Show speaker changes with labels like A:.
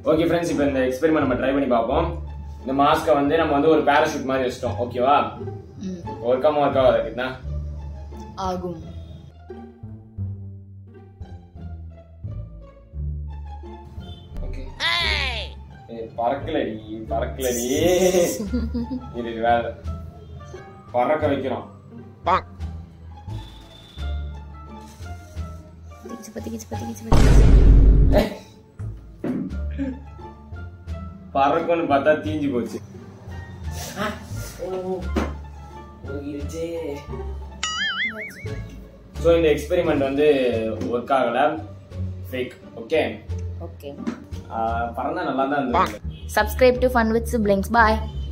A: okay friends இப்போ இந்த experiment நம்ம ட்ரை பண்ணி பார்ப்போம் இந்த மாஸ்க்கை வந்து நம்ம வந்து ஒரு பேராஷூட் மாதிரி வச்சிட்டோம் ஓகேவா
B: ம்
A: ஒர்க் ஆகாம ஒர்க் ஆகாது கிட்டா
B: ஆகும்
A: ஓகே ஏய் பறக்கலடி பறக்கலடி இது இது வேற பறக்க வைக்கிறோம்
B: திக்கிச்சு பத்திக்கிச்சு பத்திக்கிச்சு பத்திக்கிச்சு
A: பறக்கும்னு பார்த்தா தீஞ்சு போச்சு ஸோ இந்த எக்ஸ்பெரிமெண்ட் வந்து ஒர்க் ஆகல ஃபேக் ஓகே
B: ஓகே
A: பறந்தா நல்லா தான் இருந்தது
B: subscribe to fun with siblings bye